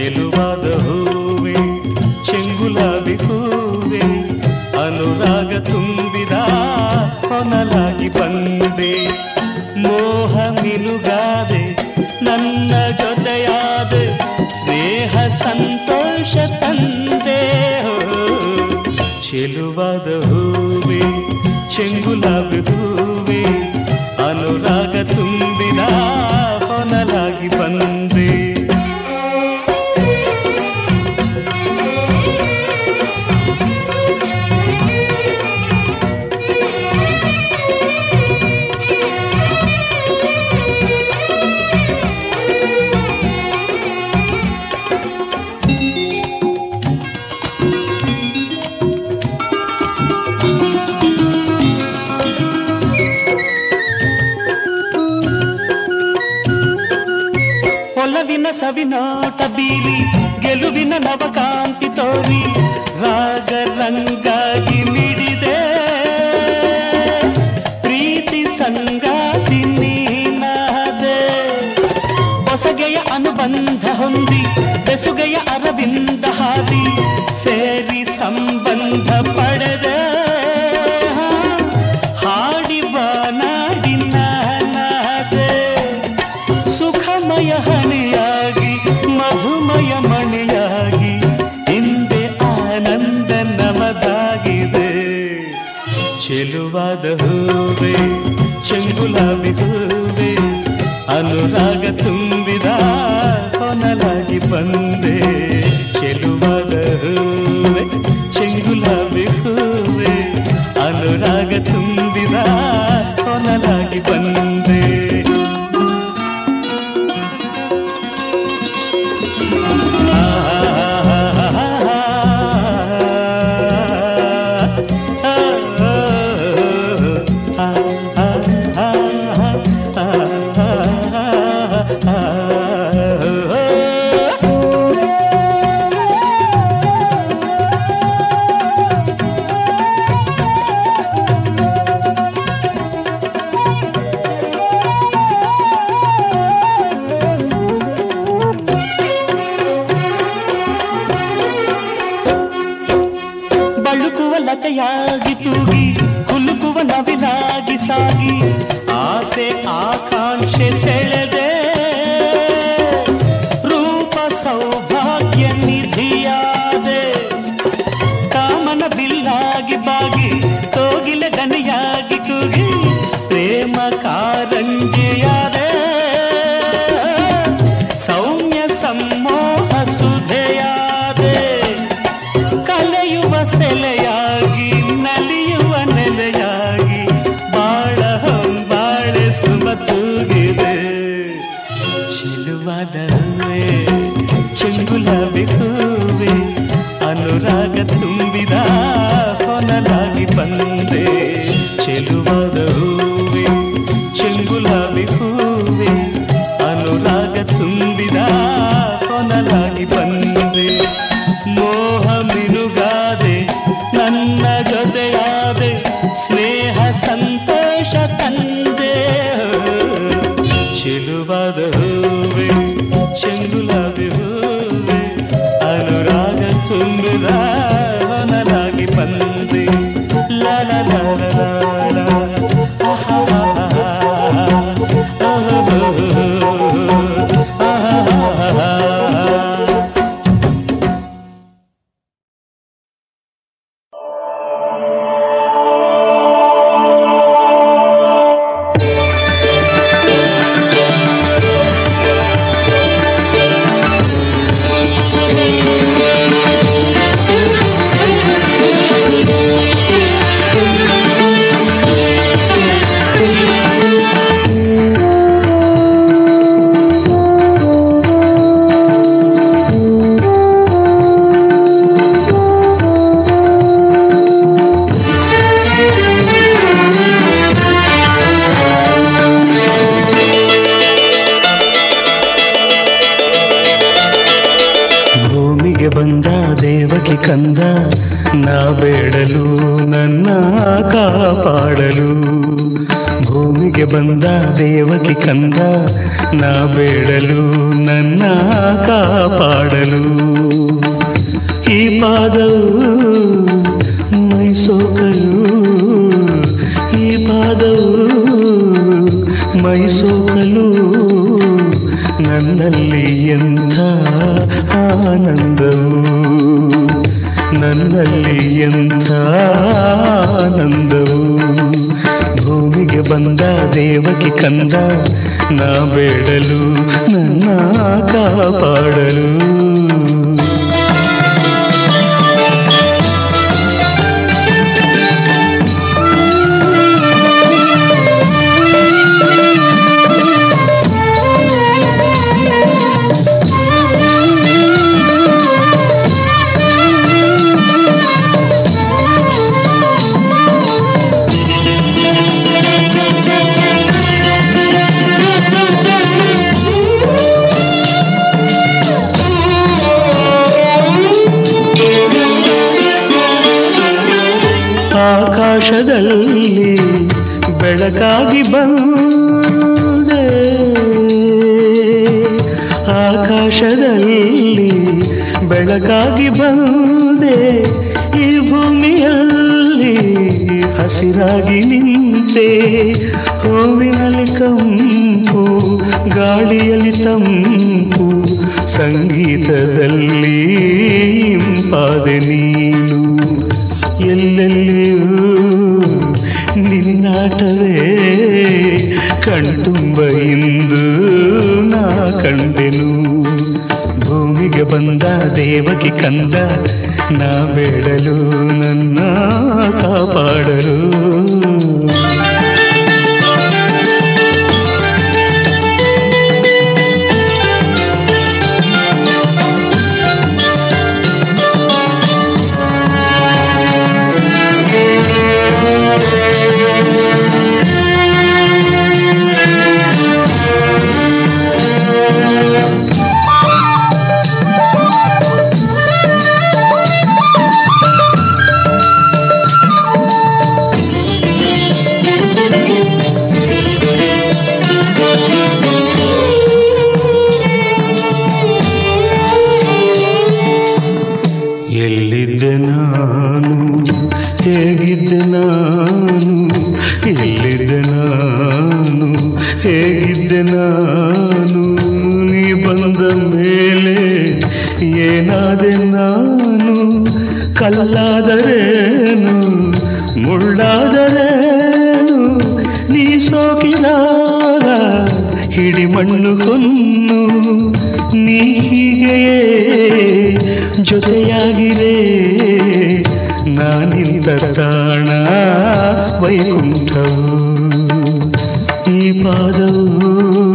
ಚೆಲುವಾದ ಹೂವೆ ಚೆಂಗುಲಾಬಿ ಹೂವೆ ಅನುರಾಗ ತುಂಬಿದ ಹೊನಲಾಗಿ ಬಂದೆ ಮೋಹ ಮಿನುಗಾದೆ ನನ್ನ ಜೊತೆಯಾದೆ ಸ್ನೇಹ ಸಂತೋಷ ತಂದೆ ಹೋ. ಚೆಲುವಾದ ಹೂವೆ ಚೆಂಗುಲಾಬಿ ಹೂವೆ ಅನುರಾಗ ತುಂಬಿದ ಹೊನಲಾಗಿ ಬಂದೆ ಒಲವಿನ ಸವಿನೋಟ ಬೀರಿ ಗೆಲುವಿನ ನವಕಾಂತಿ ತೋರಿ ರಾಗ ರಂಗಾಗಿ ಮಿಡಿದೆ ಪ್ರೀತಿ ಸಂಗಾತಿ ನೀನಾದೆ ಹೊಸಗೆಯ ಅನುಬಂಧ ಹೊಂದಿ ಬೆಸುಗೆಯ ಅರವಿಂದ ಹಾದಿ ಸೇರಿ ಸಂಬಂಧ ಪಡೆದೆ ಹಾಡಿ ಬಾನಾಡಿ ನಾನಾದೆ ಸುಖಮಯ ಹಣಿಯಾಗಿ ಮಧುಮಯ ಮಣಿಯಾಗಿ ಹಿಂದೆ ಆನಂದ ನಮದಾಗಿದೆ ಚೆಲುವಾದ ಹೂವೆ ಚೆಂಗುಲಾಬಿ ಹೂವೆ ಅನುರಾಗ ತುಂಬಿದ ಹೊನಲಾಗಿ ಬಂದೆ ಚೆಲುವಾದ ಹೂವೆ ಚೆಂಗುಲಾಬಿ ಹೂವೆ ಅನುರಾಗ ತುಂಬಿದ ಹೊನಲಾಗಿ ಬಂದೆ ಬಳುಕುವ ಲತೆಯಾಗಿ ತೂಗಿ ಕುಲುಕುವ ನವಿಲಾಗಿ ಸಾಗಿ ಆಸೆ ಆಕಾಂಕ್ಷೆ ಸೆಳೆದೆ ರೂಪ ಸೌಭಾಗ್ಯ ನಿಧಿಯಾದೆ ಕಾಮನ ಬಿಲ್ಲಾಗಿ ಬಾಗಿ ಕೋಗಿಲೆ ದನಿಯಾಗಿ ಕೂಗಿ ಪ್ರೇಮ ಕಾರಂಜಿಯಾದೆ ಸೌಮ್ಯ ಸಮ್ಮೋಹ ಸುಧೆಯಾದೆ ಕಲೆಯುವ ಸೆಲೆಯಾಗಿ ನಲಿಯುವ ನೆಲೆಯಾಗಿ ಬಾಳ ಬಾಳೆ ಸುಮ ತೂಗಿದೆ ಚೆಲುವಾದ ಹೂವೆ ಚೆಂಗುಲಾಬಿ ಹೂವೆ ಅನುರಾಗ ತುಂಬಿದ ಹೊನಲಾಗಿ ಬಂದೆ ಚೆಲುವಾದ ಹೂವೆ ಚೆಂಗುಲಾಬಿ ಹೂವೆ ಅನುರಾಗ ತುಂಬಿದ ಹೊನಲಾಗಿ ಬಂದೆ ಮೋಹ ಮಿನುಗಾದೆ ನನ್ನ ಜೊತೆಯಾದೆ ಸ್ನೇಹ ಸಂತೋಷ ತಂದೆ ಚೆಲುವಾದ ಹೂವೆ ಚೆಂಗುಲಾಬಿ ಹೂವೆ ಅನುರಾಗ ತುಂಬಿದ ಹೊನಲಾಗಿ ಬಂದೆ ಲಾ ಲಾ ಲಾ ಲಾ ಲಾ ಲಾ. ಆಹಾ, ಆಹಾ, ಆಹಾ, ಆಹಾ. ಭೂಮಿಗೆ ಬಂದ ದೇವಕಿ ಕಂದ ನಾ ಬೇಡಲು ನನ್ನ ಕಾಪಾಡಲು ಭೂಮಿಗೆ ಬಂದ ದೇವಕಿ ಕಂದ ನಾ ಬೇಡಲು ನನ್ನ ಕಾಪಾಡಲು ಕಾಪಾಡಲು ಈ ಪಾದವು ಮೈಸೋಕಲು ಈ ಪಾದವು ಮೈಸೋಕಲು ನನ್ನಲ್ಲಿ ಎಂಥ ಆನಂದವು ನನ್ನಲ್ಲಿ ಎಂಥ ಆನಂದವು ಭೂಮಿಗೆ ಬಂದ ದೇವಕಿ ಕಂದ ನಾ ಬೇಡಲು ನನ್ನ ಕಾಪಾಡಲು ಆಕಾಶದಲ್ಲಿ ಬೆಳಕಾಗಿ ಬಂದೆ ಆಕಾಶದಲ್ಲಿ ಬೆಳಕಾಗಿ ಬಂದೆ ಈ ಭೂಮಿಯಲ್ಲಿ ಹಸಿರಾಗಿ ನಿಂತೆ ಹೂವಿನಲ್ಲಿ ಕಂಪು ಗಾಳಿಯಲ್ಲಿ ತಂಪು ಸಂಗೀತದಲ್ಲಿ ಇಂಪಾದೆ ನೀನು ಎಲ್ಲೆಲ್ಲಿಯೂ ನಿನ್ನಾಟವೇ ಕಣ್ತುಂಬ ಇಂದು ನಾ ಕಂಡೆನು ಭೂಮಿಗೆ ಬಂದ ದೇವಕಿ ಕಂದ ನಾ ಬೇಡಲು ನನ್ನ ಕಾಪಾಡಲು ಎಲ್ಲಿದ್ದೆ ನಾನು ಹೇಗಿದ್ದೆ ನಾನು ಎಲ್ಲಿದ್ದೆ ನಾನು ಹೇಗಿದ್ದೆ ನಾನು ನೀ ಬಂದ ಮೇಲೆ ಏನಾದೆ ನಾನು ಕಲ್ಲಾದರೇನು ಮುಳ್ಳಾದರೇನು ನೀ ಸೋಕಿದಾಗ ಹಿಡಿ ಮಣ್ಣು ಹೊನ್ನು ನೀ ಹೀಗೆಯೇ ಜೊತೆಯಾಗಿರೆ ನಾನಿಂದ ತಾಣ ವೈಕುಂಠವು ಈ ಪಾದವು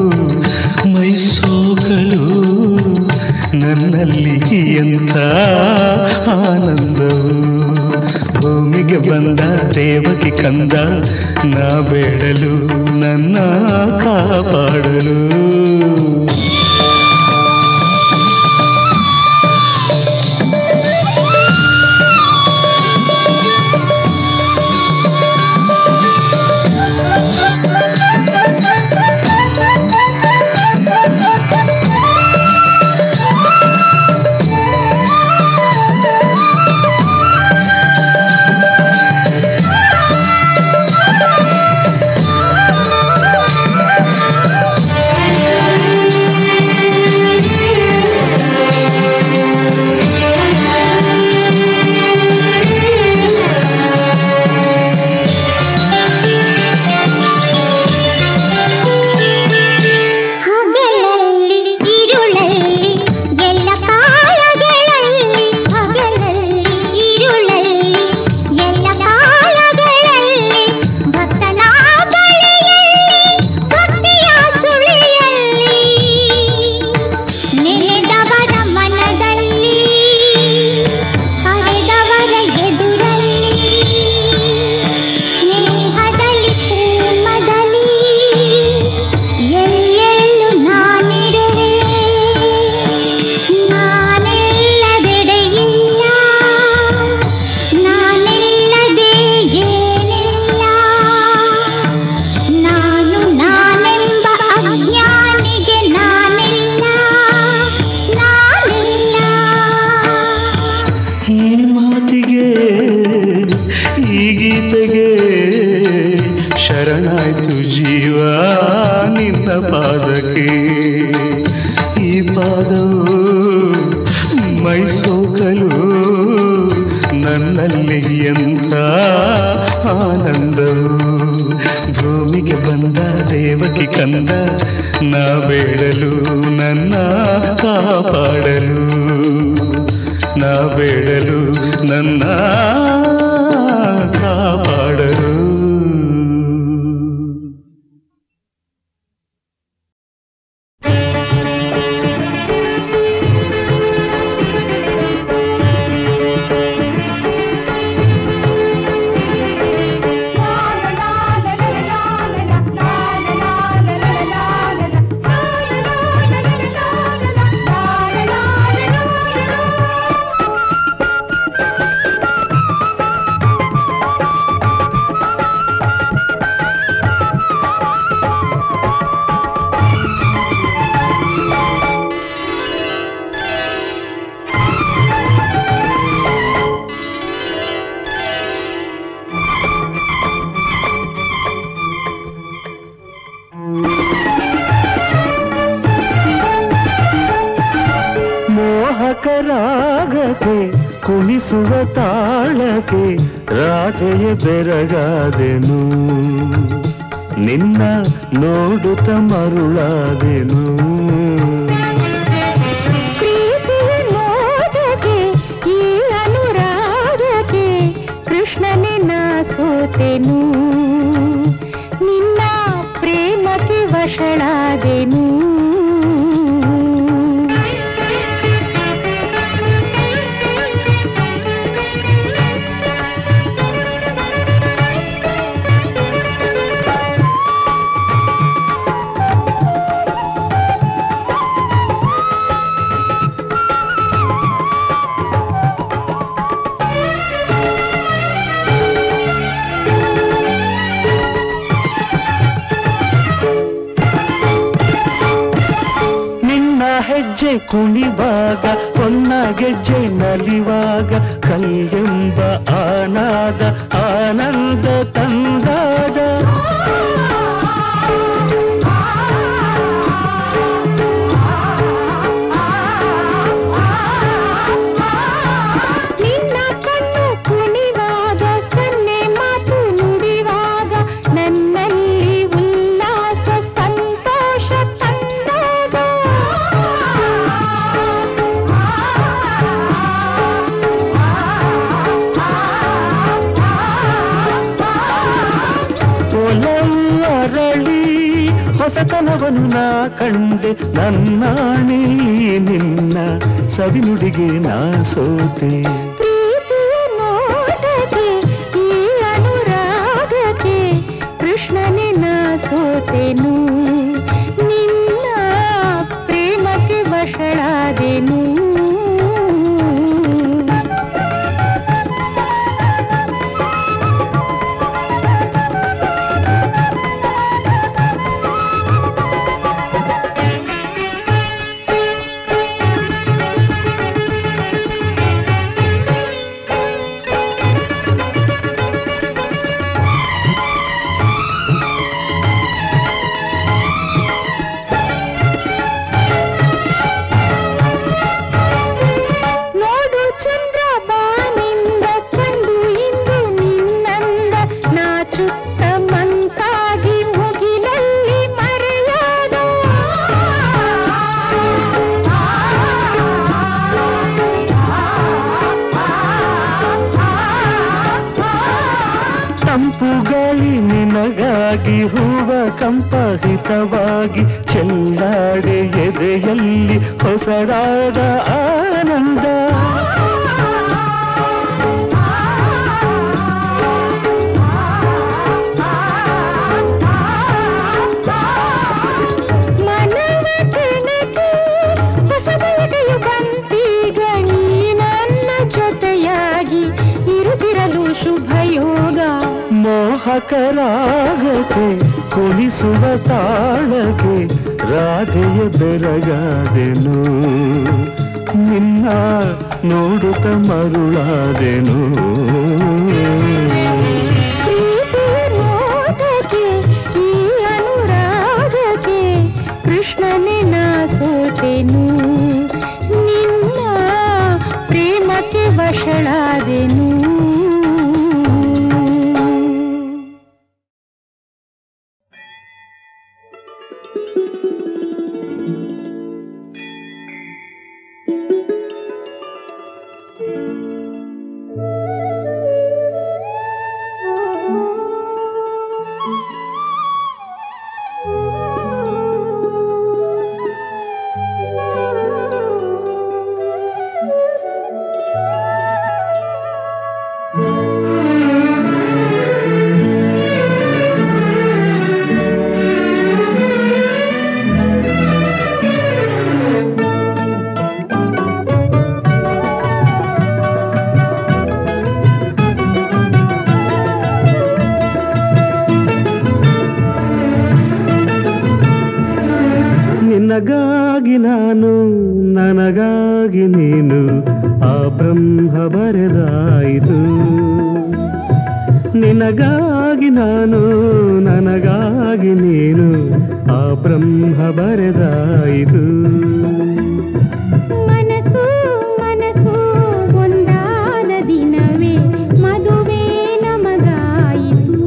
ಮೈಸೋಕಲು ನನ್ನಲ್ಲಿ ಎಂಥ ಆನಂದವು ಭೂಮಿಗೆ ಬಂದ ದೇವಕಿ ಕಂದ ನಾ ಬೇಡಲು ನನ್ನ ಕಾಪಾಡಲು ಮೈಸೋಕಲು ನನ್ನಲ್ಲಿ ಎಂಥ ಆನಂದವು ಭೂಮಿಗೆ ಬಂದ ದೇವಕಿ ಕಂದ ನಾ ಬೇಡಲು ನನ್ನ ಕಾಪಾಡಲು ನಾ ಬೇಡಲು ನನ್ನ ಕಾಪಾಡಲು ಮೋಹಕರಾಗತೆ ಕುಣಿಸುವ ತಾಳಕ್ಕೆ ರಾಧೆಯ ಬೆರಗಾದೆನು ನಿನ್ನ ನೋಡುತ್ತ ಮರುಳಾದೆನು ಪ್ರೀತಿಯ ನೋಡಕ್ಕೆ ಈ ಅನುರಾಗಕ್ಕೆ ಕೃಷ್ಣನೇ ನಾ ಸೋತೆನು ನಿನ್ನ ಪ್ರೇಮಕ್ಕೆ ವಶಳಾದೆನು ನಿನ್ನ ಹೆಜ್ಜೆ ಕುಣಿವಾಗ ಹೊನ್ನ ಗೆಜ್ಜೆ ನಲಿವಾಗ ಕಲ್ಲೆಂಬ ಆನಾದ ಆನಂದ ತಂದಾದ ನಿನ್ನ ಕಣ್ಣು ಕುಣಿವಾಗ ಸನ್ನೆ ಮಾತು ನುಡಿವಾಗ ನನ್ನಲ್ಲಿ ಉಲ್ಲಾಸ ಸಂತೋಷ ತಂದಾಗ ಒಲವರಳಿ ಹೊಸತನವನ್ನು ನಾ ಕಂಡೆ ನನ್ನಾಣಿ ನಿನ್ನ ಸವಿನುಡಿಗೆ ನಾ ಸೋತೆ ಪ್ರೀತಿಯ ನೋಟಕ್ಕೆ ಈ ಅನುರಾಗಕ್ಕೆ ಕೃಷ್ಣನೇ ನಾ ಸೋತೆನು ನಿನ್ನ ಪ್ರೇಮಕ್ಕೆ ವಶಳಾದೆನು ನೋಡು ಚಂದ್ರ ಬಾನಿಂದ ಕಂಡು ಇಂದು ನಿನ್ನಂದ ನಾಚುತ್ತ ಮಂತಾಗಿ ಮುಗಿಲಲ್ಲಿ ಮರೆಯಾದ ತಂಪು ಗಾಳಿ ನಿನಗಾಗಿ ಹೂವ ಕಂಪಹಿತವಾಗಿ ಚೆಲ್ಲಾಡೆ ಎದೆಯಲ್ಲಿ ಹೊಸದಾದ ಆನಂದ ಮನವ ಕೆಣಕಿ ಹೊಸ ಬಯಕೆಯು ಬಂತೀಗ ನೀ ನನ್ನ ಜೊತೆಯಾಗಿ ಇರುತ್ತಿರಲು ಶುಭಯೋಗ ಮೋಹಕರಾಗತೆ ಕುಣಿಸುವ ತಾಳಗೆ ರಾಧೆಯ ಬೆರಗಾದೆನು ನಿನ್ನ ನೋಡುತ್ತ ಮರುಳಾದೆನು ಪ್ರೀತಿಯ ನೋಟಕ್ಕೆ ಈ ಅನುರಾಗಕ್ಕೆ ಕೃಷ್ಣನೇ ನಾ ಸೋತೆನು ನಿನ್ನ ವಶಳಾದೆನು ನಿನಗಾಗಿ ನಾನು ನನಗಾಗಿ ನೀನು ಆ ಬ್ರಹ್ಮ ಬರೆದಾಯಿತು ನಿನಗಾಗಿ ನಾನು ನನಗಾಗಿ ನೀನು ಆ ಬ್ರಹ್ಮ ಬರೆದಾಯಿತು ಮನಸ್ಸು ಮನಸ್ಸು ಒಂದಾದ ದಿನವೇ ಮದುವೆ ನಮಗಾಯಿತು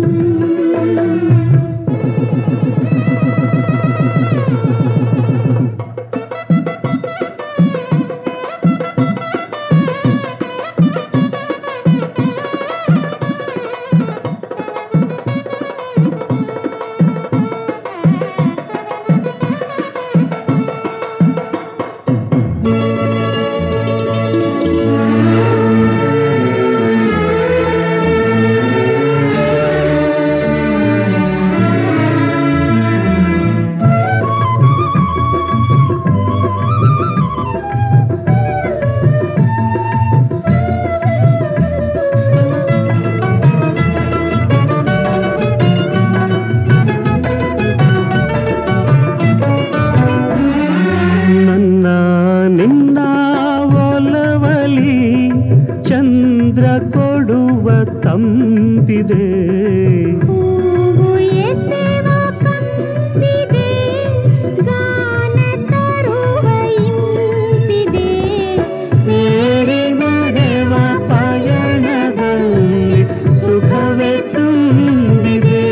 ನನ್ನ ನಿನ್ನ ಒಲವಲಿ ಚಂದ್ರ ಕೊಡುವ ತಂಪಿದೆ ಹೂವು ಎಸೆವ ಕಂಪಿದೆ ಗಾನ ತರುವ ಇಂಪಿದೆ ಸೇರಿ ನಡೆವ ಪಯಣದಲ್ಲಿ ಸುಖವೇ ತುಂಬಿದೆ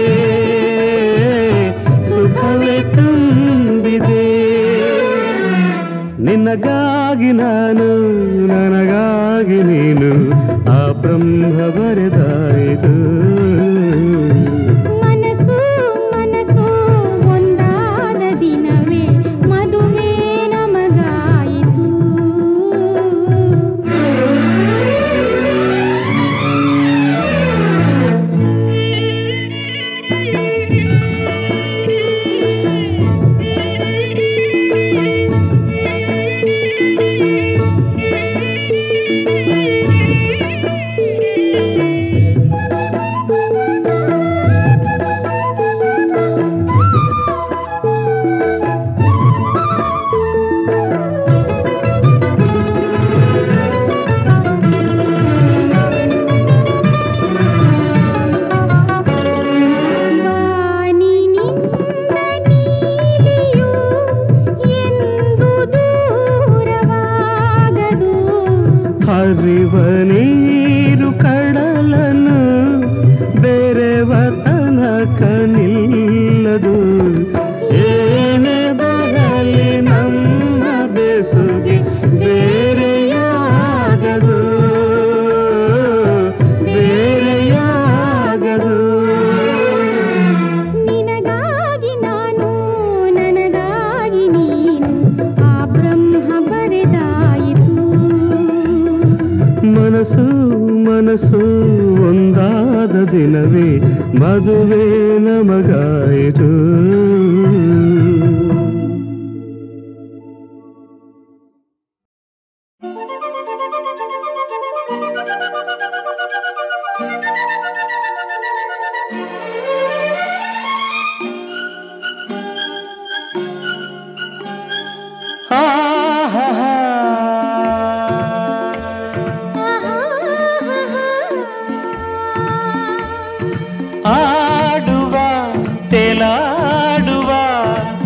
ಸುಖವೇ ತುಂಬಿದೆ ನಿನಗಾಗಿ ನಾನು ನನಗಾಗಿ ನೀನು ಆ ಬ್ರಹ್ಮ ಬರೆದಾಯಿತು ಮನಸ್ಸು ಮನಸ್ಸು ಒಂದಾದ ದಿನವೇ ಮದುವೆ ನಮಗಾಯಿತು ವಾನಿ ನಿನ್ನ ನೀಲಿಯು ಎಂದು ದೂರವಾಗದು ಹರಿವ ನೀರು ಕಡಲನು ಬೇರೆವ ತನಕ ನಿಲ್ಲದು ಏನೇ ಬರಲಿ ನಮ್ಮ ಬೆಸುಗೆ ಬೇರೆಯಾಗದು ಬೇರೆಯಾಗದು ನಿನಗಾಗಿ ನಾನು ನನಗಾಗಿ ನೀನು ಆ ಬ್ರಹ್ಮ ಬರೆದಾಯಿತು ಮನಸ್ಸು ಮನಸ್ಸು ಒಂದಾದ ದಿನವೇ ಮದುವೆ ನಮಗಾಯಿತು ಆಡುವ ತೆಲಾಡುವ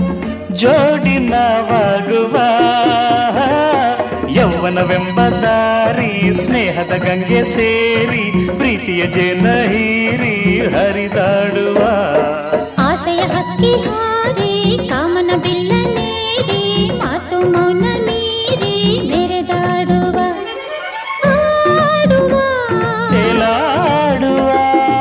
ಯೌವನವೆಂಬ ದಾರಿ ಸ್ನೇಹದ ಗಂಗೆ ಸೇರಿ ಪ್ರೀತಿಯ ಜೇನ ಹೀರಿ ಹರಿದಾಡುವ ಆಸೆಯ ಹಕ್ಕಿ ಹಾರಿ ಕಾಮನ ಬಿಲ್ಲ ನೇರಿ ಮಾತು ಮೌನ ಮೀರಿ ಮೆರೆದಾಡುವ ಆಡುವ ತೇಲಾಡುವ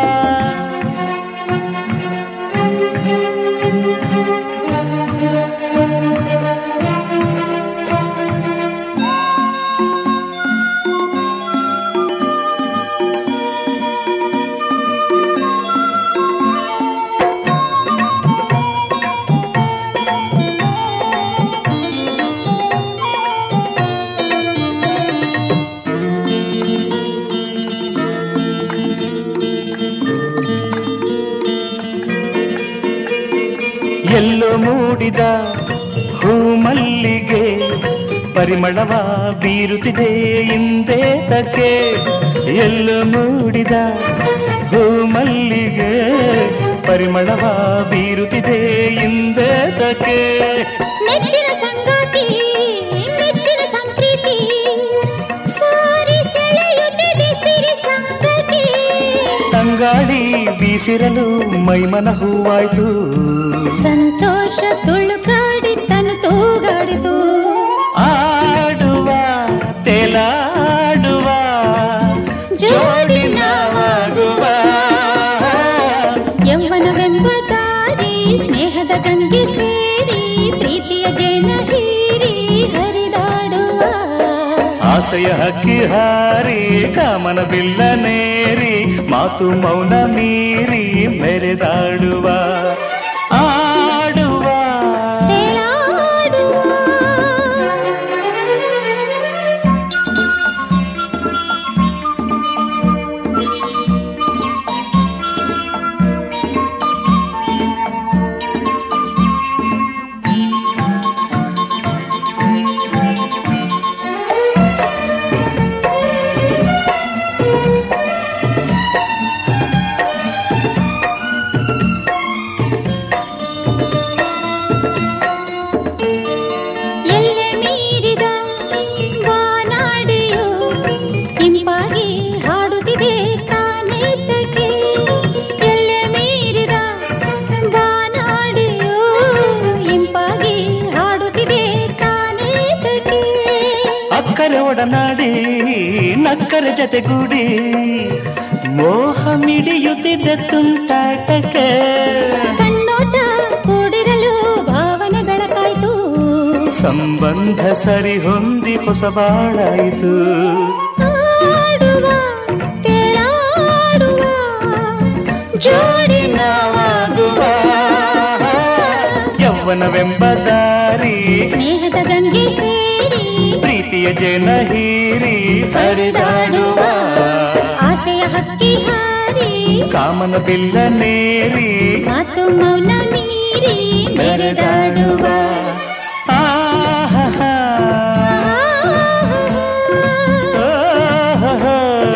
ಎಲ್ಲೋ ಮೂಡಿದ ಹೂ ಮಲ್ಲಿಗೆ ಪರಿಮಳವ ಬೀರುತ್ತಿದೆ ಹಿಂದೇತಕ್ಕೆ ಎಲ್ಲೋ ಮೂಡಿದ ಹೂ ಮಲ್ಲಿಗೆ ಪರಿಮಳವ ಬೀರುತ್ತಿದೆ ಹಿಂದೇತಕ್ಕೆ ನೆಚ್ಚಿನ ಸಂಗಾತಿ ಮೆಚ್ಚಿನ ಸಂಪ್ರೀತಿ ಸಾರಿ ಸೆಳೆಯುತ್ತಿದೆ ಸಿರಿ ಸಂಗತಿ ತಂಗಾಳಿ ಬೀಸಿರಲು ಮೈಮನ ಹೂವಾಯ್ತು ಸಂತೋಷ ತುಳುಕಾಡಿ ತನು ತೂಗಾಡಿತು ಆಡುವ ತೇಲಾಡುವ ಜೋಡಿ ನಾವಾಗುವ ಯೌವನವೆಂಬ ದಾರಿ ಸ್ನೇಹದ ಗಂಗೆ ಸೇರಿ ಪ್ರೀತಿಯ ಜೇನ ಹೀರಿ ಹರಿದಾಡುವ ಆಸೆಯ ಹಕ್ಕಿ ಹಾರಿ ಕಾಮನ ಬಿಲ್ಲ ನೇರಿ ಮಾತು ಮೌನ ಮೀರಿ ಮೆರೆದಾಡುವ ಆಡುವ ತೇಲಾಡುವ ಎಲ್ಲೆ ಮೀರಿದ ವಾನಾಡಿಯು ಇಂಪಾಗಿ ಹಾಡುತ್ತಿದೆ ತಾನೇತಕ್ಕೆ ಎಲ್ಲೆ ಮೀರಿದ ವಾನಾಡಿಯು ಇಂಪಾಗಿ ಹಾಡುತ್ತಿದೆ ತಾನೇತಕ್ಕೆ ಅಕ್ಕರೆ ಒಡನಾಡಿ ನಕ್ಕರೆ ಜತೆಗೂಡಿ ಮೋಹ ಮಿಡಿಯುತ್ತಿದ್ದ ತುಂಟಾಟಕ್ಕೆ ಕಣ್ಣೋಟ ಕೂಡಿರಲು ಭಾವನೆ ಬೆಳಕಾಯ್ತು ಸಂಬಂಧ ಸರಿ ಹೊಂದಿ ಹೊಸ ಬಾಳಾಯಿತು ಆಡುವ ತೇಲಾಡುವ ಜೋಡಿ ನಾವಾಗುವ ಯೌವನವೆಂಬ ದಾರಿ ಸ್ನೇಹದ ಗಂಗೆ ಸೇರಿ ಪ್ರೀತಿಯ ಜನ ಹೀರಿ ಹರಿದಾಡುವ ಆಸೆಯ ಹಕ್ಕಿ ಹಾರಿ ಕಾಮನ ಬಿಲ್ಲ ನೇರಿ ಮಾತು ಮೌನ ಮೀರಿ ಮೆರೆದಾಡುವ ಆಹಾ ಆಹಾ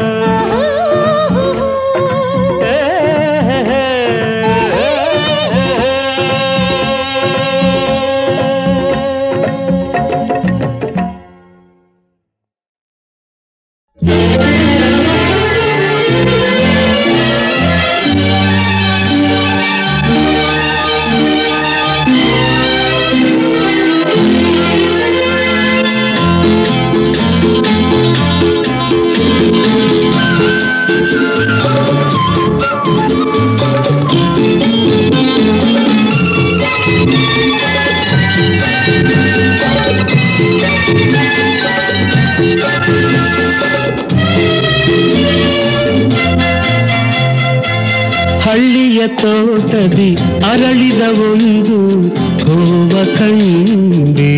ಹಳ್ಳಿಯ ತೋಟದಿ ಅರಳಿದ ಒಂದು ಹೂವ ಕಂಡೆ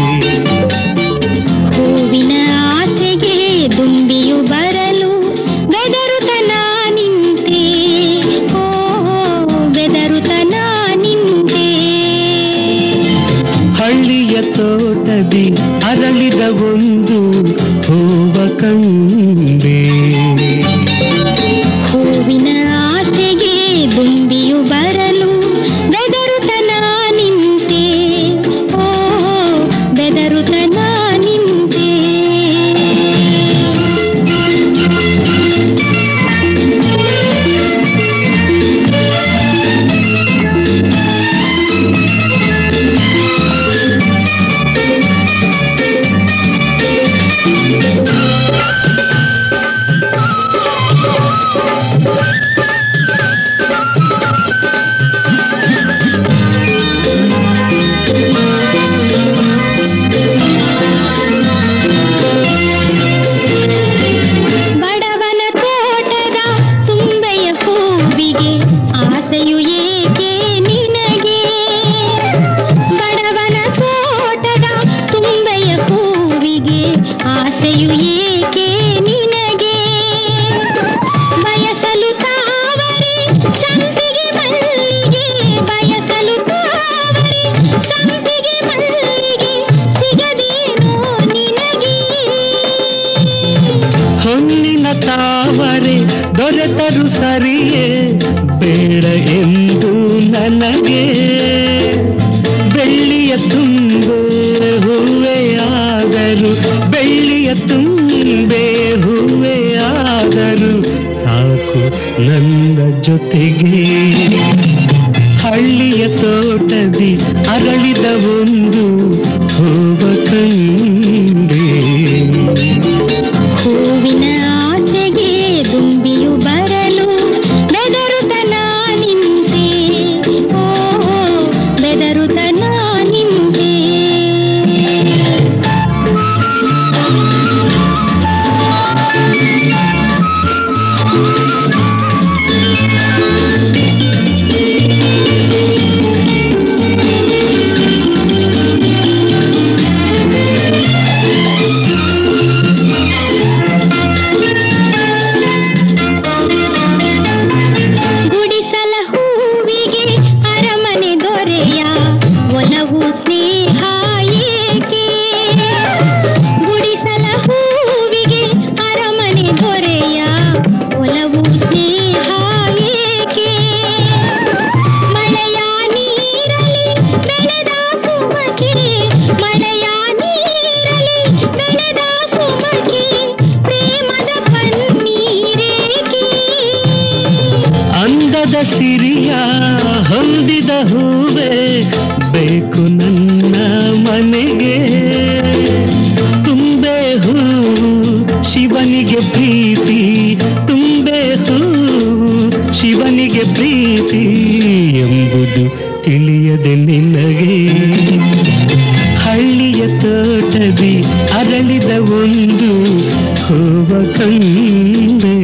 ಹೂವಿನ ಆಸೆಗೆ ದುಂಬಿಯು ಬರಲು ಬೆದರುತನ ನಿಂತೆ ಓ ಬೆದರುತನ ನಿಂತೆ ಹಳ್ಳಿಯ ತೋಟದಿ ಅರಳಿದ ಒಂದು ಹೂವ ಕಂಡೆ ಹೂವಿನ ಆಸೆಗೆ ದುಂಬಿಯು ಬರಲು ಬೆದರುತನ ನಿಂತೆ ಓ ಬೆದರುತನ ನಿಂತೆ ಹೊನ್ನಿನ ತಾವರೆ ದೊರೆತರು ಸರಿಯೇ ಬೇಡ ಎಂದು ನನಗೆ ಬೆಳ್ಳಿಯ ತುಂಬೆ ಹೂವೆ ಆದರು ಬೆಳ್ಳಿಯ ತುಂಬೆ ಹೂವೆ ಆದರು ಸಾಕು ನನ್ನ ಜೊತೆಗೆ ಹಳ್ಳಿಯ ತೋಟದಿ ಅರಳಿದ ಒಂದು ಹೂವ ಕಂಡೆ ಹೂವಿನ ಆಸೆಗೆ ದುಂಬಿಯು ಬರಲು ಬೆದರುತನ ನಿಂತೆ ಓ ಬೆದರುತನ ನಿಂತೆ ಗುಡಿಸಲ ಹೂವಿಗೆ ಅರಮನೆ ದೊರೆಯ ಒಲವು ಸ್ನೇಹ ಏಕೆ ಗುಡಿಸಲ ಹೂವಿಗೆ ಅರಮನೆ ದೊರೆಯ ಒಲವು ಸ್ನೇಹ ಏಕೆ ಮಳೆಯ ನೀರಲಿ ಬೆಳೆದ ಸುಮಕೆ ಮಳೆಯ ನೀರಲಿ ಬೆಳೆದ ಸುಮಕೆ ಪ್ರೇಮದ ಪನ್ನೀರೇಕೆ ಅಂದದ ಸಿರಿಯ ಹೊಂದಿದ ಹೂವೆ ಬೇಕು ನನ್ನ ಮನೆಗೆ ತುಂಬೆ ಹೂ ಶಿವನಿಗೆ ಪ್ರೀತಿ ತುಂಬೆ ಹೂ ಶಿವನಿಗೆ ಪ್ರೀತಿ ಎಂಬುದು ತಿಳಿಯದೆ ನಿನಗೆ ಹಳ್ಳಿಯ ತೋಟದಿ ಅರಳಿದ ಒಂದು ಹೂವ ಕಂಡೆ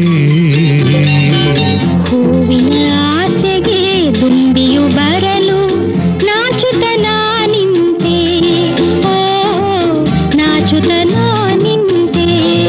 ಹೂವಿನ ಆಸೆಗೆ ದುಂಬಿಯು ಬರಲು ನಾಚುತನ ನಿಂತೆ ಓ ನಾಚುತನ ನಿಂತೆ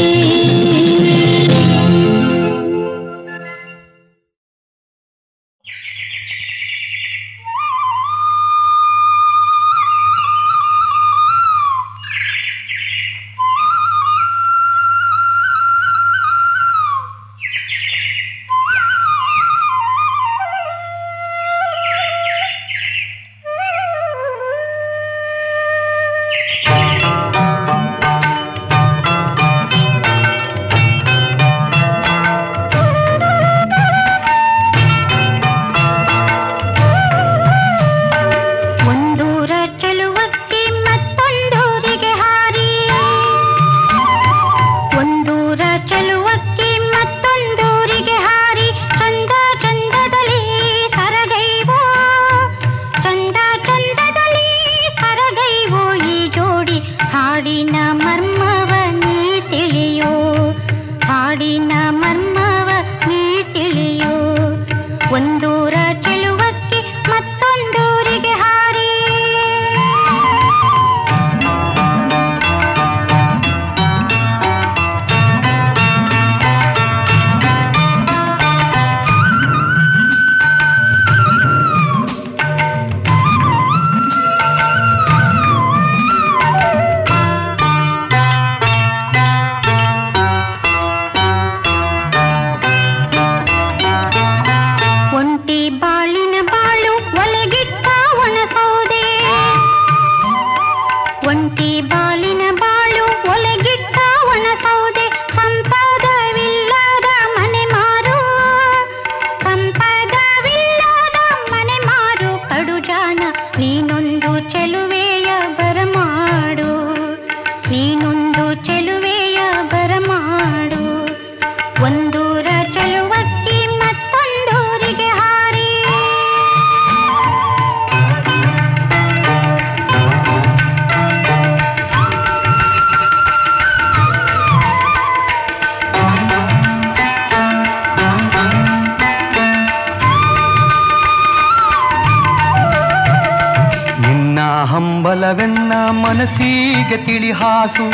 ಒಂದೂರ ಚೆಲುವಕ್ಕೆ ಮತ್ತೊಂದೂರಿಗೆ ಹಾರಿ ಒಂದೂರ ಚೆಲುವಕ್ಕೆ ಮತ್ತೊಂದೂರಿಗೆ ಹಾರಿ ಚಂದ ಚಂದದಲ್ಲಿ ಸರಗೈವೋ ಚಂದ ಚಂದದಲ್ಲಿ ಸರಗೈವೋ ಈ ಜೋಡಿ ಹಾಡಿನ ಮರ್ಮವ ನೀ ತಿಳಿಯೋ ಹಾಡಿನ ಮರ್ಮವ ನೀ ತಿಳಿಯೋ ಒಂದೂರ ಚೆಲುವಕ್ಕೆ ಮತ್ತೊಂದೂರಿಗೆ ಹಾರಿ ಒಂಟಿ ಬಾಳಿನ ಬಾಳು ಒಲೆಗಿಟ್ಟ ಒಣಸೌದೆ ಒಂಟಿ ಬಾಳಿನ ಬಾಳು ಒಲೆಗಿಟ್ಟ ಒಣಸೌದೆ ಸಂಪದವಿಲ್ಲದ ಮನೆ ಮಾರು ಸಂಪದವಿಲ್ಲದ ಮನೆ ಮಾರು ಕಡುಜಾಣ ನೀನೊಂದು ಚೆಲುವೆಯ ಬರಮಾಡು ನೀನೊಂದು ಚೆಲುವೆಯ ಬರಮಾಡು ಒಂದೂರ ಚೆಲುವಕ್ಕೆ ಮತ್ತೊಂದೂರಿಗೆ ಹಾರಿ ನಿನ್ನ ಹಂಬಲವೆನ್ನ ಮನಸ್ಸಿಗೆ ತಿಳಿಹಾಸು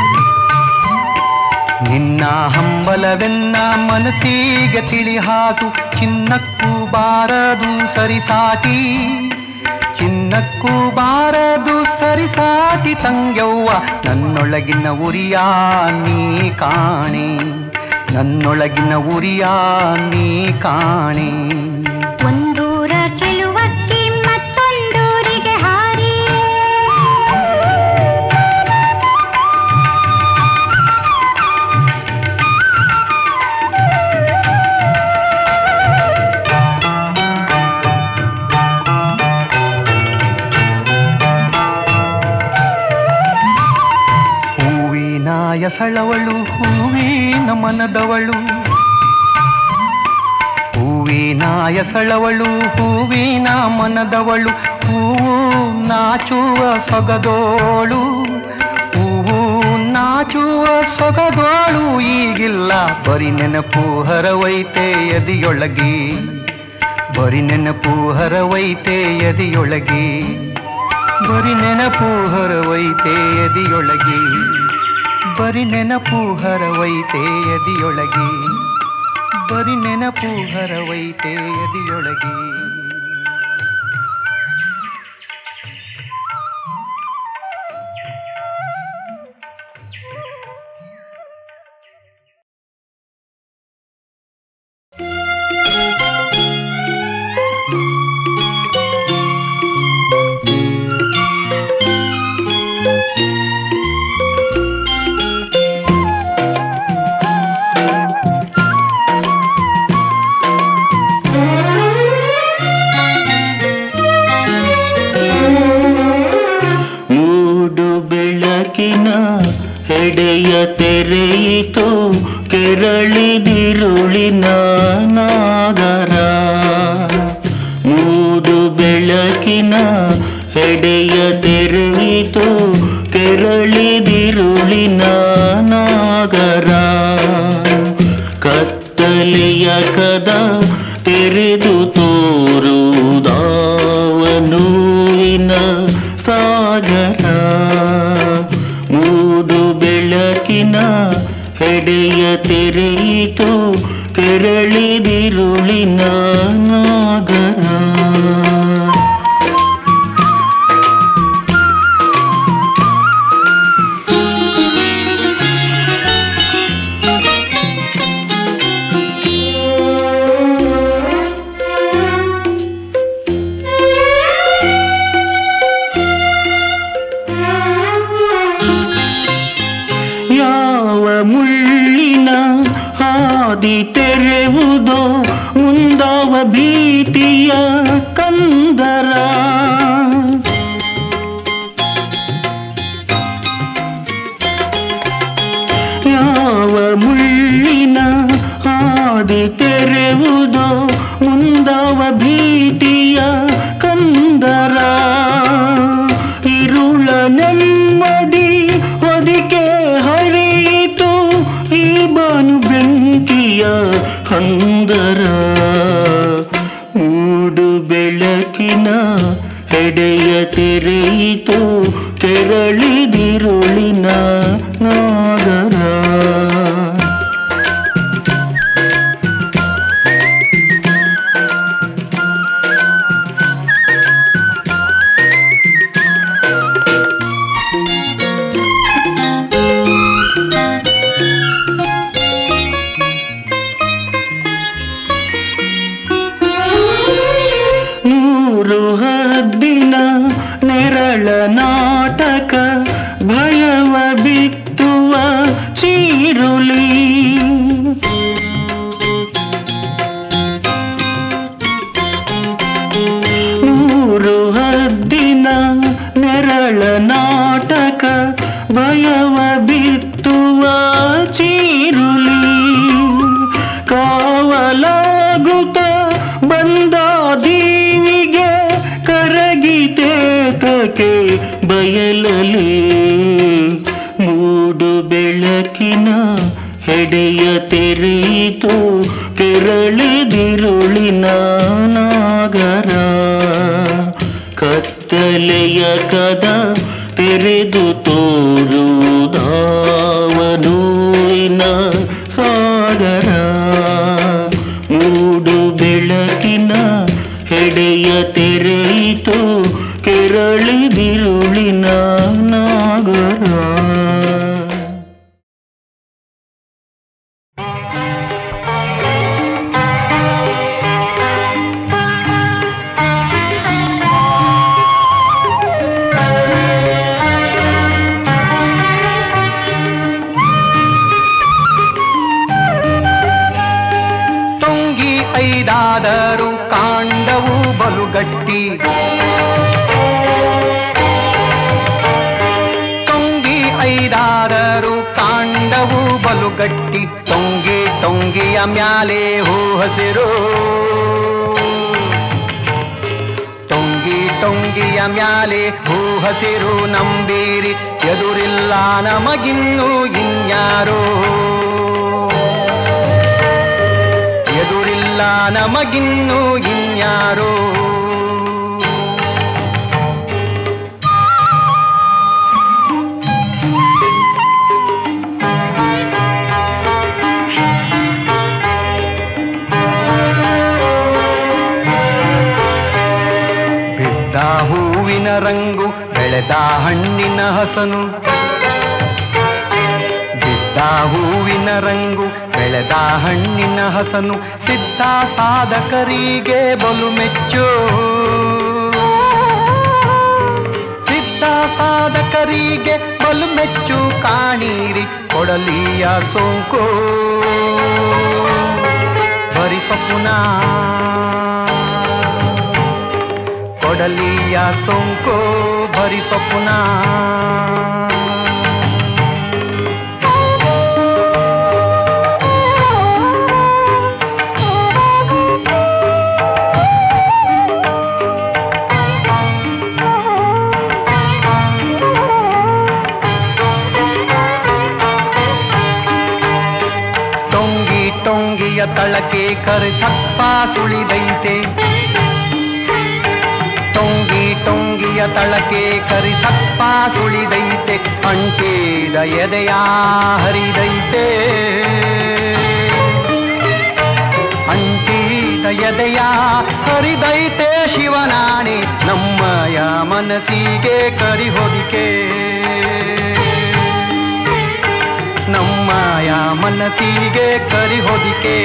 ನಿನ್ನ ಹಂಬಲವೆನ್ನ ಮನಸ್ಸಿಗೆ ತಿಳಿಹಾಸು ಚಿನ್ನಕ್ಕೂ ಬಾರದು ಸರಿಸಾಟಿ ಚಿನ್ನಕ್ಕೂ ಬಾರದು ಸರಿಸಾಟಿ ತಂಗ್ಯವ್ವ ನನ್ನೊಳಗಿನ ಉರಿಯ ನೀ ಕಾಣೆ ನನ್ನೊಳಗಿನ ಉರಿಯ ನೀ ಕಾಣೆ ಒಂದೂರ ಚೆಲುವಕ್ಕಿ ಮತ್ತೊಂದೂರಿಗೆ ಹಾರಿ ಹೂವಿನ ಎಸಳವಳು ಹೂವಿನ ಮನದವಳು ಹೂವಿನ ಎಸಳವಳು ಹೂವಿನ ಮನದವಳು ಹೂವು ನಾಚುವ ಸೊಗದೋಳು ಹೂವು ನಾಚುವ ಸೊಗದೋಳು ಈಗಿಲ್ಲ ಬರಿ ನೆನಪು ಹರವೈತೆ ಎದಿಯೊಳಗೆ ಬರಿ ನೆನಪು ಹರವೈತೆ ಎದಿಯೊಳಗೆ ಬರಿ ನೆನಪು ಹರವೈತೆ ಎದಿಯೊಳಗೆ ಬರಿ ನೆನಪು ಹರವೈತೆ ಎದಿಯೊಳಗೆ ಬರಿ ನೆನಪು ಹರವೈತೆ ಎದಿಯೊಳಗೆ ಮೂಡು ಬೆಳಕಿನ ಹೆಡೆಯ ತೆರೆಯಿತು ಕೆರಳಿದಿರುಳಿನ ನಾಗರ ಮೂಡು ಬೆಳಕಿನ ಹೆಡೆಯ ತೆರೆಯಿತು ಕೆರಳಿದಿರುಳಿನ ನಾಗರ ಕತ್ತಲೆಯ ಕದ ತೆರೆದು ತೋರುದಾವನೂವಿನ ಸಾಗರ ಮೂಡು ಬೆಳಕಿನ ಹೆಡೆಯ ತೆರೆಯಿತು ಕೆರಳಿದಿರುಳಿನ ನಾಗರ ಯಾವ ಮುಳ್ಳಿನ ಹಾದಿ ತೆರೆವುದೋ ಮುಂದಾವ ಭೀತಿಯ ಕಂದರ ಯಾವ ಮುಳ್ಳಿನ ಹಾದಿ ತೆರೆವುದೋ ಮುಂದಾವ ಭೀತಿಯ ಕಂದರ ಇರುಳ ನೆಮ್ಮದಿ ಹೊದಿಕೆ ಹರಿಯಿತು ಈ ಬಾನು ಬೆಂಕಿಯ ಹಂದರ ಮೂಡು ಬೆಳಕಿನ ಹೆಡೆಯ ತೆರೆಯಿತು ಕೆರಳಿದಿರುಳಿನ ನಾಗರ ನೂರು ಹದ್ದಿನ ನೆರಳ ನಾಟಕ ಭಯವ ಬಿತ್ತುವ ಚೀರುಲಿ ನೂರು ಹದ್ದಿನ ನೆರಳ ನಾಟಕ ಭಯವ ಬಿತ್ತುವ ಚೀರುಲಿ ಕಾವಲಾಗುತ್ತ ಬಂದ ದೀವಿಗೆ ಕರಗಿತೇತಕ್ಕೆ ಬಯಲಲಿ ಮೂಡು ಬೆಳಕಿನ ಹೆಡೆಯ ತೆರೆಯಿತು ಕೆರಳಿದಿರುಳಿನ ನಾಗರ ಕತ್ತಲೆಯ ಕದ ತೆರೆದು ತೋರುದಾವನೂರಿನ ಸಾಗರ ಮೂಡು ಬೆಳಕಿನ ಹೆಡೆಯ ತೆರೆಯಿತು ಕೆರಳಿದಿರುಳಿನ ನಾಗರ ಐದಾದರೂ ಕಾಂಡವು ಬಲುಗಟ್ಟಿ ತೊಂಗಿ ಐದಾದರೂ ಕಾಂಡವು ಬಲುಗಟ್ಟಿ ತೊಂಗಿ ತೊಂಗಿಯ ಮ್ಯಾಲೆ ಹೂ ಹಸಿರು ತೊಂಗಿ ಟೊಂಗಿಯ ಮ್ಯಾಲೆ ಹೂ ಹಸಿರು ನಂಬೀರಿ ಎದುರಿಲ್ಲ ನಮಗಿನ್ನು ಇನ್ಯಾರೋ ಎದುರಿಲ್ಲ ನಮಗಿನ್ನು ಇನ್ಯಾರೋ ಬಿದ್ದ ಹೂವಿನ ರಂಗು ಬೆಳೆದ ಹಣ್ಣಿನ ಹಸನು ಬಿದ್ದ ಹೂವಿನ ರಂಗು ಬೆಳೆದ ಹಣ್ಣಿನ ಹಸನು ಸಿದ್ಧ ಸಾಧಕರಿಗೆ ಬಲು ಮೆಚ್ಚು ಸಿದ್ಧ ಸಾಧಕರಿಗೆ ಬಲು ಮೆಚ್ಚು ಕಾಣೀರಿ ಕೊಡಲಿಯ ಸೋಂಕು ಬರಿ ಸ್ವಪ್ನ ಕೊಡಲಿಯ ಸೋಂಕು ಭರಿ ಸ್ವಪ್ನ ಟೊಂಗಿ ಟೊಂಗಿಯ ತಳಕೆ ಕರೆಸಪ್ಪ ಸುಳಿದೈತೆ ಟೊಂಗಿ ಟೊಂಗಿಯ ತಳಕೆ ಕರಿಸಪ್ಪ ಸುಳಿದೈತೆ ಅಂಟೇದ ಎದೆಯ ಹರಿದೈತೆ ಅಂಟಿದ ಎದೆಯ ಹರಿದೈತೆ ಶಿವನಾಣೆ ನಮ್ಮಯ ಮನಸ್ಸಿಗೆ ಕರಿಹೊದಿಕೆ ನಮ್ಮಯ ಮನಸ್ಸಿಗೆ ಕರಿಹೊದಿಕೆ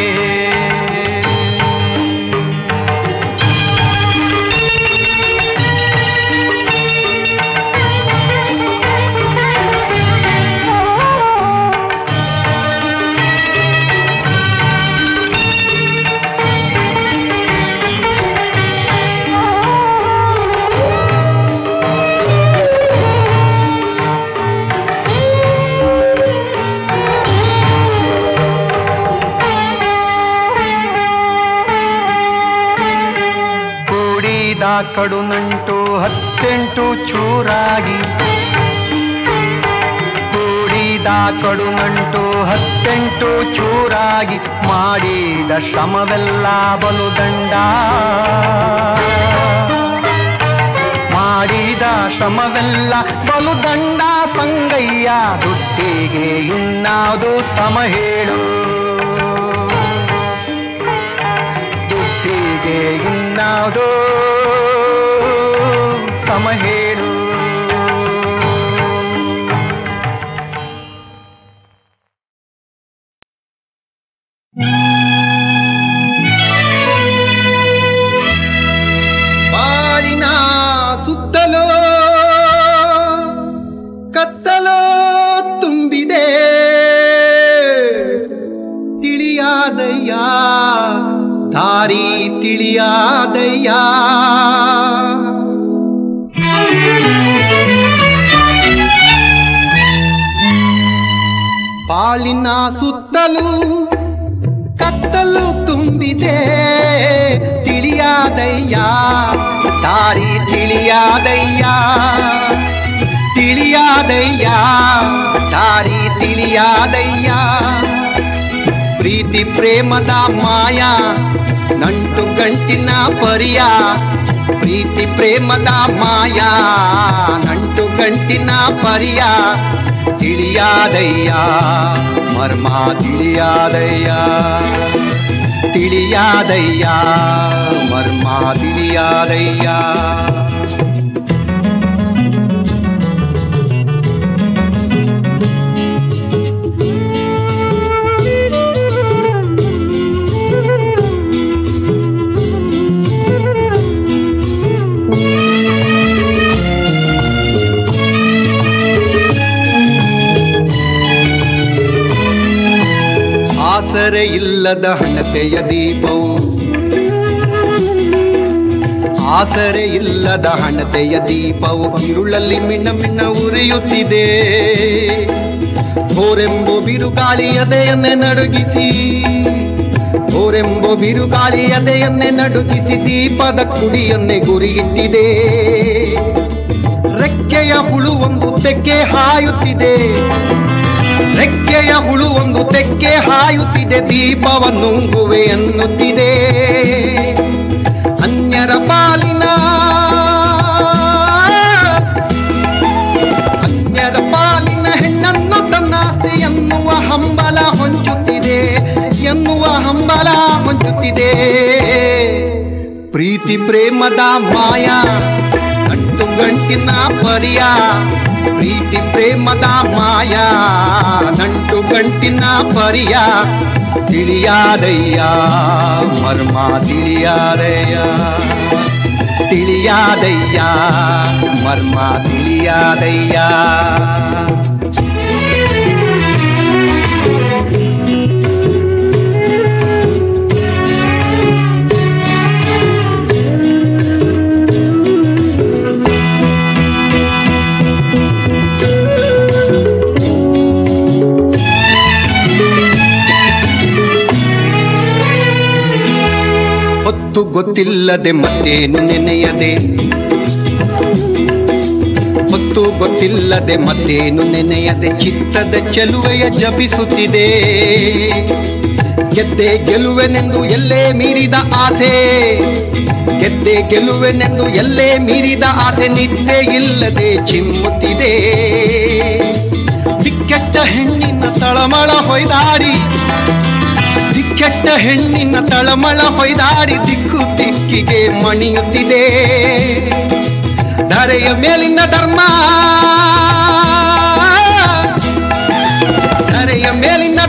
ಕೂಡಿದ ಕಡು ನಂಟು ಹತ್ತೆಂಟು ಚೂರಾಗಿ ಕೂಡಿದ ಕಡು ನಂಟು ಹತ್ತೆಂಟು ಚೂರಾಗಿ ಮಾಡಿದ ಶ್ರಮವೆಲ್ಲ ಬಲು ದಂಡ ಮಾಡಿದ ಶ್ರಮವೆಲ್ಲ ಬಲು ದಂಡ ಸಂಗಯ್ಯ ದುಡ್ಡಿಗೆ ಇನ್ನಾವುದು ಸಮ ಹೇಳು ದುಡ್ಡಿಗೆ ಇನ್ನಾವುದೋ ಸಮ ಹೇಳು ಬಾಳಿನ ಸುತ್ತಲೋ ಕತ್ತಲೋ ತುಂಬಿದೆ ತಿಳಿಯಾದಯ್ಯ ದಾರಿ ತಿಳಿಯಾದಯ್ಯ ಬಾಳಿನ ಸುತ್ತಲೂ ಕತ್ತಲು ತುಂಬಿದೆ ತಿಳಿಯಾದಯ್ಯ ದಾರಿ ತಿಳಿಯಾದಯ್ಯ ತಿಳಿಯಾದಯ್ಯ ದಾರಿ ತಿಳಿಯಾದಯ್ಯ ಪ್ರೀತಿ ಪ್ರೇಮದ ಮಾಯ ನಂಟು ಗಂಟಿನ ಪರಿಯ ಪ್ರೀತಿ ಪ್ರೇಮದ ಮಾಯ ನಂಟು ಗಂಟಿನ ಪರಿಯ ತಿಳಿಯಾದಯ್ಯ ಮರ್ಮ ತಿಳಿಯಾದಯ್ಯ ತಿಳಿಯಾದಯ್ಯ ಮರ್ಮ ತಿಳಿಯಾದಯ್ಯ ಆಸರೆ ಇಲ್ಲದ ಹಣತೆಯ ದೀಪವು ಆಸರೆ ಇಲ್ಲದ ಹಣತೆಯ ದೀಪವು ഇരുಳಲ್ಲಿ ಮಿಣ್ಣ ಮಿಣ್ಣ ಉರಿಯುತ್ತಿದೆ ಹೋರೆಂಬು ಬಿರುಗಾಳಿ ಎದೆಯನ್ನೇ ನಡುಗಿಸಿ ಹೋರೆಂಬು ಬಿರುಗಾಳಿ ಎದೆಯನ್ನೇ ನಡುಗಿಸಿ ದೀಪದ ಕುಡಿಯನ್ನೇ ಗುರಿಯಿಟ್ಟಿದೆ ರೆಕ್ಕೆಯ ಹುಳು ಒಂದು ತೆಕ್ಕೆ ಹಾಯುತ್ತಿದೆ ರೆಕ್ಕೆಯ ಹುಳು ಒಂದು ತೆಕ್ಕೆ ಹಾಯುತ್ತಿದೆ ದೀಪವನ್ನುಂಗುವೆ ಎನ್ನುತ್ತಿದೆ ಅನ್ಯರ ಪಾಲಿನ ಅನ್ಯರ ಪಾಲಿನ ಹೆಣ್ಣನ್ನು ತನ್ನಾಸೆ ಎನ್ನುವ ಹಂಬಲ ಹೊಂಚುತ್ತಿದೆ ಎನ್ನುವ ಹಂಬಲ ಹೊಂಚುತ್ತಿದೆ ಪ್ರೀತಿ ಪ್ರೇಮದ ಮಾಯಾ ಗಂಟು ಗಂಟಿನ ಪರಿಯ ಪ್ರೀತಿ ಪ್ರೇಮದ ಮಾಯಾ ನಂಟು ಗಂಟಿನ ಪರಿಯ ತಿಳಿಯಾದಯ್ಯ ಮರ್ಮ ತಿಳಿಯಾದಯ್ಯ ತಿಳಿಯಾದಯ್ಯ ಮರ್ಮ ತಿಳಿಯಾದಯ್ಯ ಹೊತ್ತು ಗೊತ್ತಿಲ್ಲದೆ ಮತ್ತೇನು ನೆನೆಯದೆ ಹೊತ್ತು ಗೊತ್ತಿಲ್ಲದೆ ಮತ್ತೇನು ನೆನೆಯದೆ ಚಿತ್ತದ ಚೆಲುವೆಯ ಜಪಿಸುತ್ತಿದೆ ಗೆದ್ದೆ ಗೆಲುವೆನೆಂದು ಎಲ್ಲೇ ಮೀರಿದ ಆಸೆ ಗೆದ್ದೆ ಗೆಲುವೆನೆಂದು ಎಲ್ಲೇ ಮೀರಿದ ಆಸೆ ನಿದ್ದೆ ಇಲ್ಲದೆ ಚಿಮ್ಮುತ್ತಿದೆ ದಿಕ್ಕೆಟ್ಟ ಹೆಣ್ಣಿನ ತಳಮಳ ಹೊಯ್ದಾಡಿ ದಿಕ್ಕೆಟ್ಟ ಹೆಣ್ಣಿನ ತಳಮಳ ಹೊಯ್ದಾಡಿ ದಿಕ್ಕು ದಿಕ್ಕಿಗೆ ಮಣಿಯುತ್ತಿದೆ ಧರೆಯ ಮೇಲಿನ ಧರ್ಮ ಧರೆಯ ಮೇಲಿನ